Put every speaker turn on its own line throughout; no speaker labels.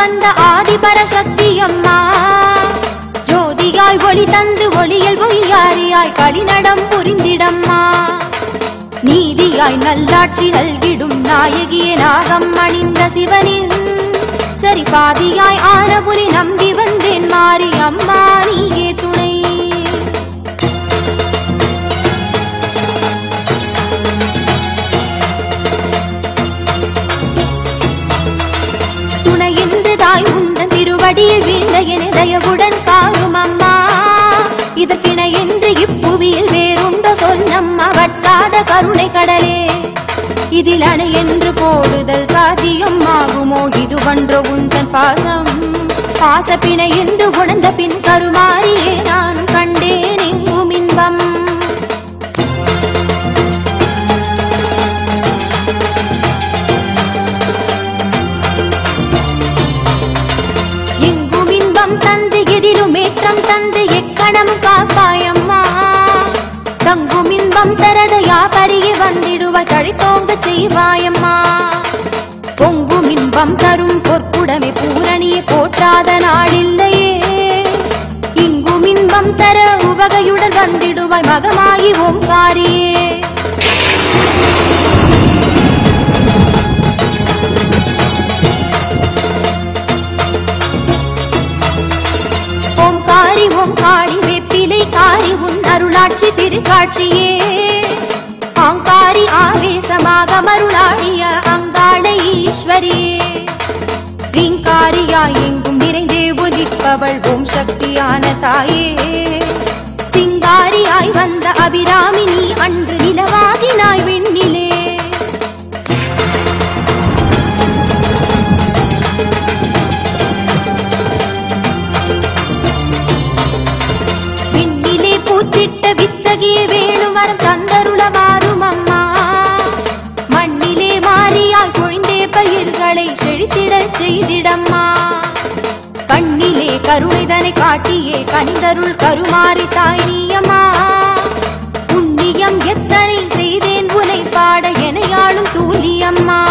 வந்த ஆதிபரசக்தி அம்மா ஜோதியாய் ஒளி தந்து ஒளியல் ஒய்யாரியாய் களிநடம் புரிந்திடம்மா நீதியாய் நல்லாட்சி நல்கிடும் நாயகியே நாகம் அணிந்த சிவனின் சரி பாதியாய் ஆன புலி நம்பி வந்தேன் மாறி அம்மா நீயே துணை துணையின்று தாய் உந்தன் திருவடியில் வீழ்ந்த என தயவுடன் காரும் அம்மா இதற்கிணை என்று இப்புவியில் வேறுண்ட சொன்னம்மா வட்டாத கருணை கடலே இதில் அணை என்று போடுதல் சாத்தியம் ஆகுமோ இது ஒன்று உந்தன் பாசம் பாசப்பிணை என்று உணர்ந்த பின் கருமாறியே நான் கண்டேன் எங்கும் இன்பம் எங்கும் இன்பம் தந்து எதிலும் ஏற்றம் தந்து எக்கணம் காப்பாயம்மா தங்கும் இன்பம் தரதையா பரிய வந்திடுவ தழித்தோங்க செய்வாயம்மா பொங்கும் இன்பம் தரும் பொற்குடமே பூரணியை போற்றாத நாளில்லையே இங்கும் இன்பம் தர உவகையுடன் வந்திடுவாய் மகமாகி ஓங்காரியே ஓம்காரி ஓம்காரி வெப்பிலை காரி உன் அருளாட்சி திருக்காட்சியே ஆங்காரி ஆவேசமாக மருளாடிய அங்காள ஈஸ்வரியே ரீங்காரியாய் எங்கும் நிறைந்தே ஒலிப்பவள் ஓம் சக்தியான தாயே சிங்காரியாய் வந்த அபிராமினி அன்று நிலவாகினாய் விண்ணிலே விண்ணிலே பூத்திட்ட வித்தகிய வேணுவரம் தந்தருள மாறும் அம்மா மண்ணிலே மாறியால் பொழிந்தே பயிர்களை செழித்திடச் செய்திடம்மா கண்ணிலே கருணைதனை காட்டியே கனிதருள் கருமாறி தாய் நீயம்மா புண்ணியம் எத்தனை செய்தேன் உனை பாட எனையாளும் தூலியம்மா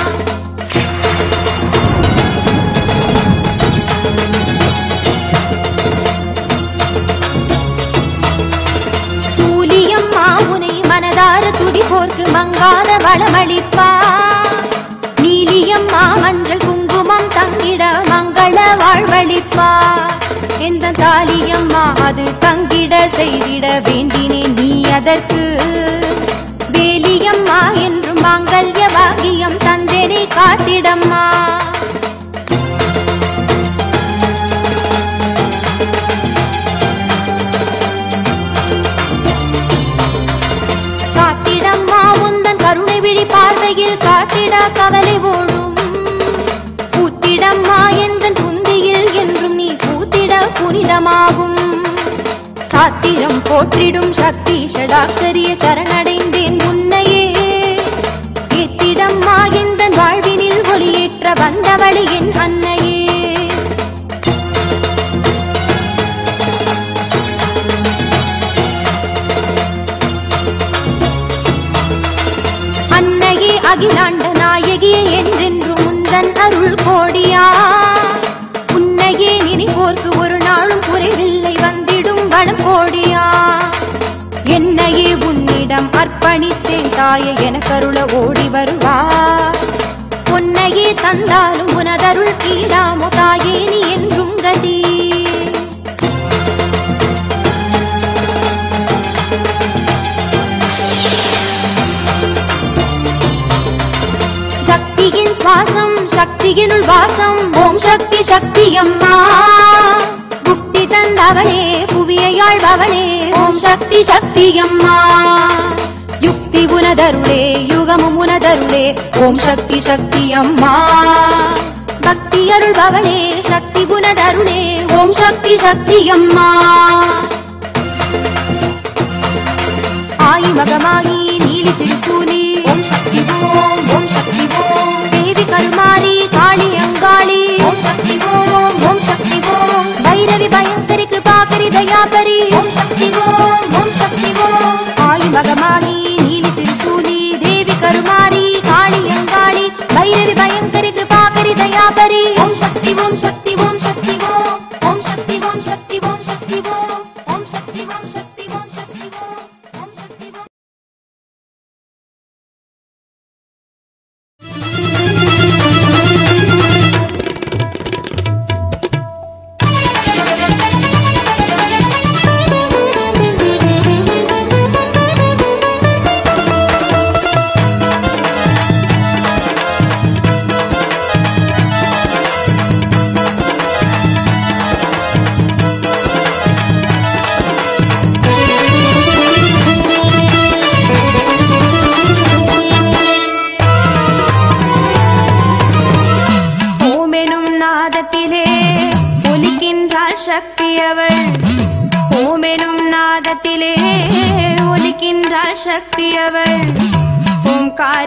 சூலியம்மா உனை மனதார துதிப்போர்க்கு மங்காத வளமளிப்பா நீலியம்மா மஞ்சள் குங்குமம் தங்கிட மங்கள வாழ்வழிப்பா எந்த தாலியம்மா அது தங்கிட செய்திட வேண்டினேன் நீ அதற்கு வேலியம்மா என்றும் மாங்கல்ய பாகியம் தந்தேனே காத்திடம்மா காத்திடம்மா உந்தன் கருணை விழி பார்வையில் காத்திட கவலை ஓடும் பூத்திடம்மா எந்தன் புந்தியில் என்றும் நீ பூத்திட புனிதமாகும் சாத்திரம் போற்றிடும் சக்தி ஷடாட்சரிய சரணடைந்தேன் உன்னையே ஏத்திடம்மா எந்தன் வாழ்வினில் ஒளியேற்ற வந்தவளே என் அன்னையே அன்னையே அகிலாண்ட நாயகியே என்றென்றும் முந்தன் அருள் கோடியா உன்னையே நினைப்போர்க்கு ஒரு நாளும் குறைவில்லை வந்திடும் வனம் கோடியா என்னையே உன்னிடம் அர்ப்பணித்தேன் தாயே எனக்கருள ஓடி வருவா உன்னையே தந்தாலும் உனதருள் கீழாமோ தாயே நீ என்றும் கதி சக்தியின் சுவாசம் சக்தியினுள் வாசம் ஓம் சக்தி சக்தி அம்மா புக்தி தந்தவளே புவியையாழ்பவளே ஓம் சக்தி சக்தி அம்மா யுக்தி உனதருளே யுகமும் உனதருளே ஓம் சக்தி சக்தி அம்மா பக்தி அருள்பவளே சக்தி உனதருளே ஓம் சக்தி சக்தி அம்மா ஆயி மகமாயி நீலி திருச்சூலி ஓம் சக்தி ஓம் ஓம் சக்தி ஓம் தேவி கருமாரி காளி அங்காளி ஓம் சக்தி ஓம் ஓம் சக்தி ஓம் பைரவி பயங்கரி கிருபாகரி தயாபரி ஓம் சக்தி ஓம் ஓம் சக்தி ஓம் ஆயி மகமாயி நீலி திருச்சூலி தேவி கருமாரி காளி அங்காளி பைரவி பயங்கரி கிருபாகரி தயாபரி ஓம் சக்தி ஓம்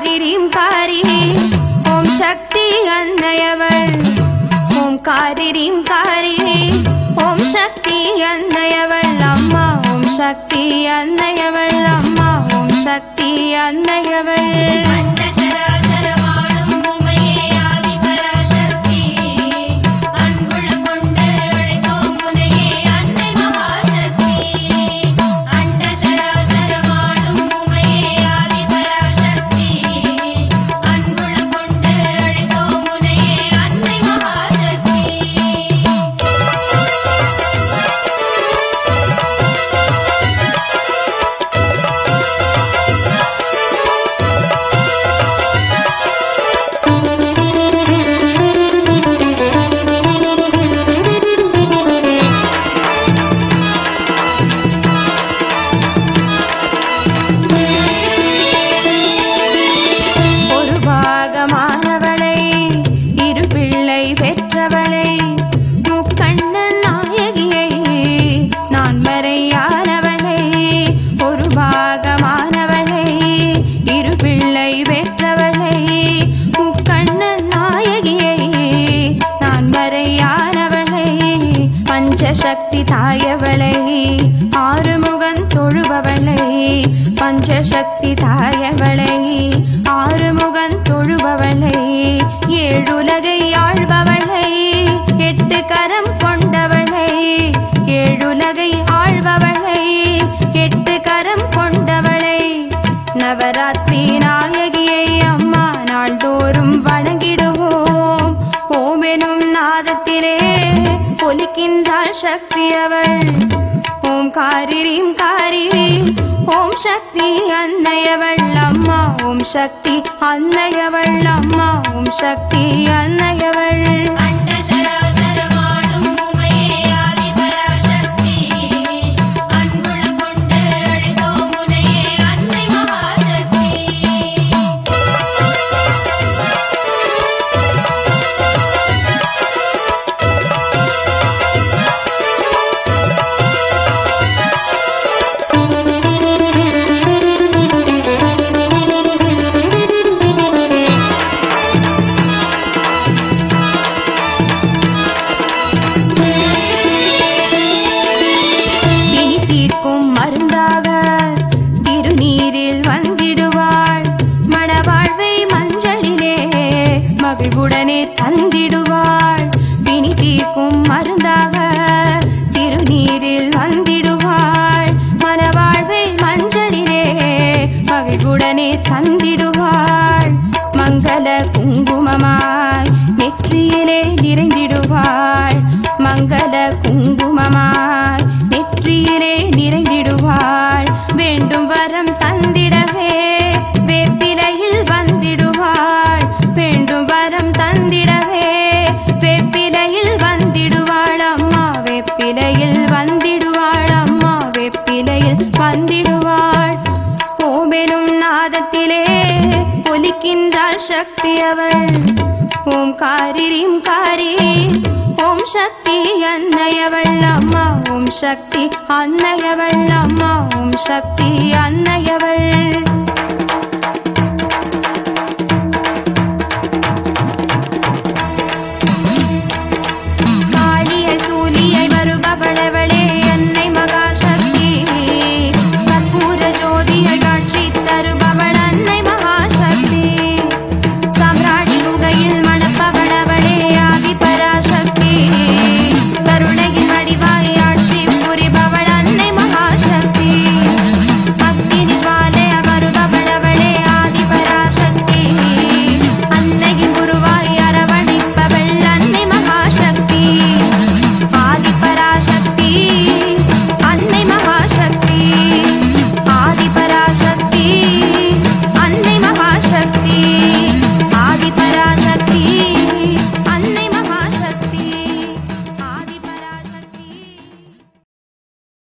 காரிரீம் காரி ஓம் சக்தி அன்னையவள் ஓம் காரிரீம் காரி ஓம் சக்தி அன்னையவள் அம்மா ஓம் சக்தி அன்னையவள் அம்மா ஓம் சக்தி அன்னையவள்
அண்டசராசரமாளும் உமையே ஆதிபராசக்தி அன்புளம் கொண்டு அழைத்தோம் உனையே அன்னை மகாசக்தி அண்டசராசரமாளும் உமையே ஆதிபராசக்தி அன்புளம் கொண்டு அழைத்தோம் உனையே அன்னை மகாசக்தி
ஒரு பாகமானவளை இரு பிள்ளை பெற்றவளை முக்கண்ணன் நாயகியை நான் மறையானவளை ஒரு பாகமானவளை இரு பிள்ளை பெற்றவளை முக்கண்ணன் நாயகியை நான் மறையானவளை பஞ்சசக்தி தாயவளை ஆறுமுகன் தொழுபவளை பஞ்சசக்தி தாயவளை ஆறுமுகன் தொழுபவளை ஏழுலகை ஆழ்பவளை எட்டு கரம் கொண்டவளை ஏழுலகை ஆழ்பவளை எட்டு கரம் கொண்டவளை நவராத்திரி நாயகியை அம்மா நாள்தோறும் வணங்கிடுவோம் ஓமெனும் நாதத்திலே ஒலிக்கின்றாள் சக்தி அவள் ஓம் காரிரீம் காரி ஓம் சக்தி அன்னையவள் அம்மா ஓம் சக்தி அன்னையவள் அம்மா ஓம் சக்தி அன்னையவள்
அண்டசராசரமாளும் உமையே ஆதிபராசக்தி அன்புளம் கொண்டு அழைத்தோம் உனையே அன்னை மகாசக்தி
இனி தீர்க்கும் மருந்தாக திருநீரில் வந்திடுவாள் மணவாழ்வை மஞ்சளிலே மகிழ்வுடனே தந்திடுவாள் பிணி தீர்க்கும் மருந்தாக திருநீரில் வந்திடுவாள் மணவாழ்வை மஞ்சளிலே மகிழ்வுடனே தந்திடுவாள் மங்கள குங்குமமாய் நெற்றியிலே நிறைந்திடுவாள் மங்கள குங்குமமாய் நெற்றியிலே நிறைந்திடுவாள் வேண்டும் வரம் தந்திடவே வேப்பிலையில் வந்திடுவாள் வேண்டும் வரம் தந்திடவே வேப்பிலையில் வந்திடுவாள் அம்மா வேப்பிலையில் வந்திடுவாள் அம்மா வேப்பிலையில் வந்திடுவாள் ஓமெனும் நாதத்திலே ஒலிக்கின்றாள் சக்தி அவள் ஓம் காரிரீம் காரி ஓம் சக்தி அன்னையவள் அம்மா ஓம் சக்தி அன்னையவள் அம்மா ஓம் சக்தி அன்னையவள்